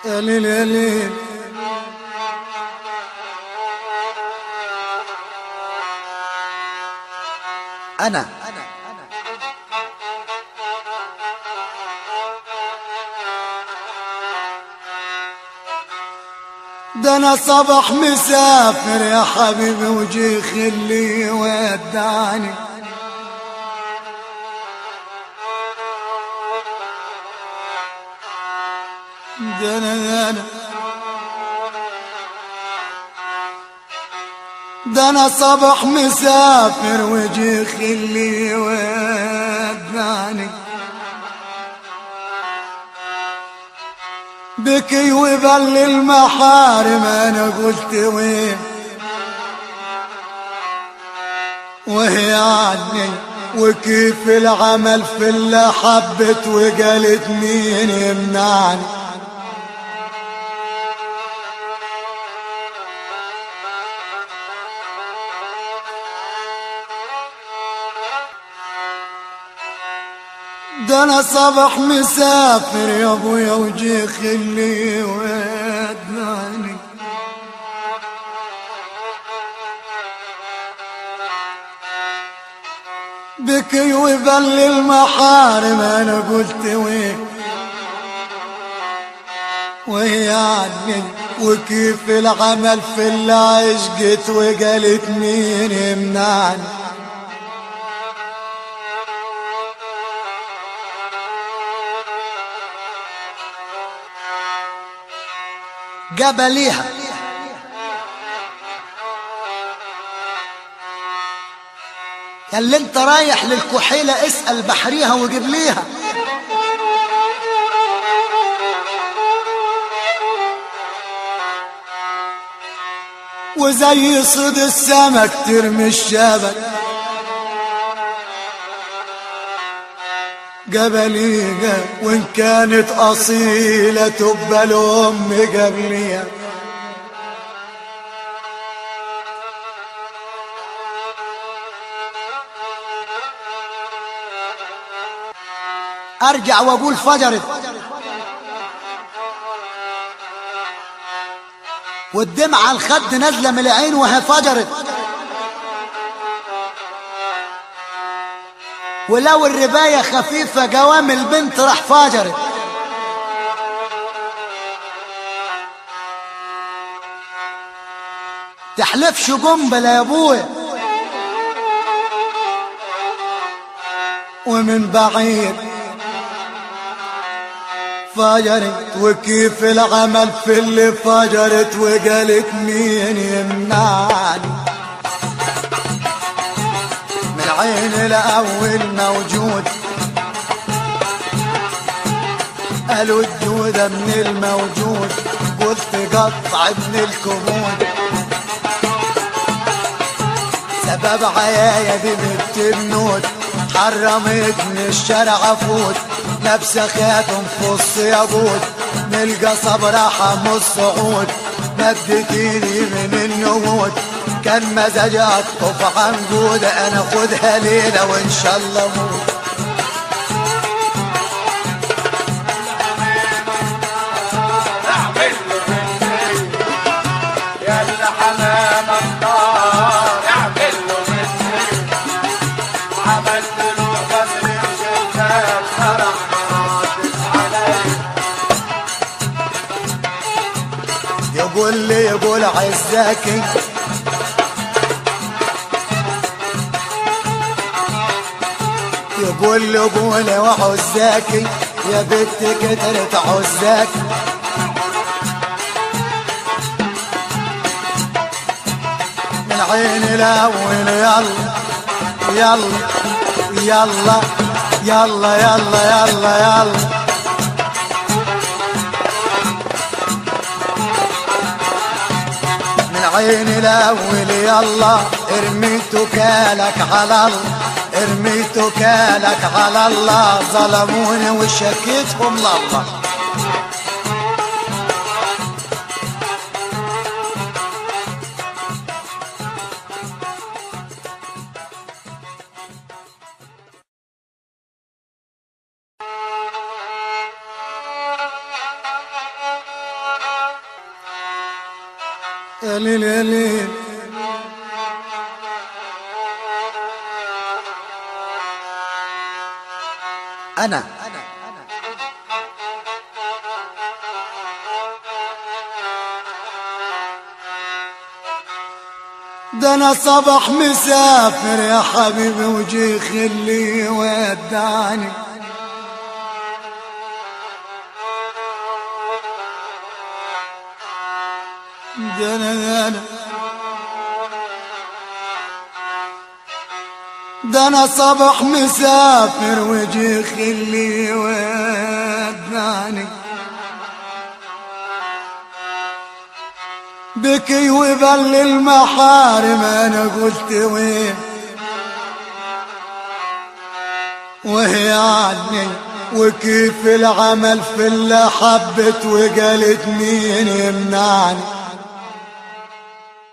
يا ليل يا ليل أنا ده انا صبح مسافر يا حبيبي وجي خلي ودعني ده انا ده انا ده انا صبح مسافر وجي خلي ودعني بكي وبل المحارم انا قلت وين وهي عني وكيف العمل في اللي حبت وقالت مين يمنعني ده انا صبح مسافر يا ابويا وجي خلي ودناني بكي وبل المحارم انا قلت وين وهي عني وكيف العمل في اللي عشقت وقالت مين يمنعني جبليها يا اللي انت رايح للكحيلة اسأل بحريها وجيب ليها وزي صيد السمك ترمي الشبك قبليها وان كانت اصيلة تبقى الام قبليها ارجع واقول فجرت والدمعة على الخد نازلة من العين وهي فجرت ولو الرباية خفيفة جوام البنت راح فجرت تحلفش قنبلة يا ابويا ومن بعيد فجرت وكيف العمل في اللي فجرت وقالت مين يمنعني من عين الاول موجود قالوا الجودة من الموجود قلت قطع ابن الكمود سبب عيايا دي بنت النود حرمتني الشارع افوت لابسه خاتم فص ياقوت نلقى صبر حم الصعود مدت ايدي من النمود كان مزاجي اطف عن جود انا خدها ليله وان شاء الله موت يا اللي حمام النار اعمل له مثلي عملت له غسل الشتات فرح مراتب علي يقول لي يقول عزاكي يقول لي قولي وعزاكي يا بنت كترت عزاك من عين الاول يلا يلا يلا يلا يلا يلا يلا من عين الاول يلا ارميت كالك على الله ارميت كالك على الله ظلموني وشكيتهم لله يا ليل يا ليل انا ده انا صبح مسافر يا حبيبي وجي خلي ودعني ده انا ده انا ده انا صبح مسافر وجي خلي ودعني بكي وبل المحارم انا قلت وين وهي عني وكيف العمل في اللي حبت وقالت مين يمنعني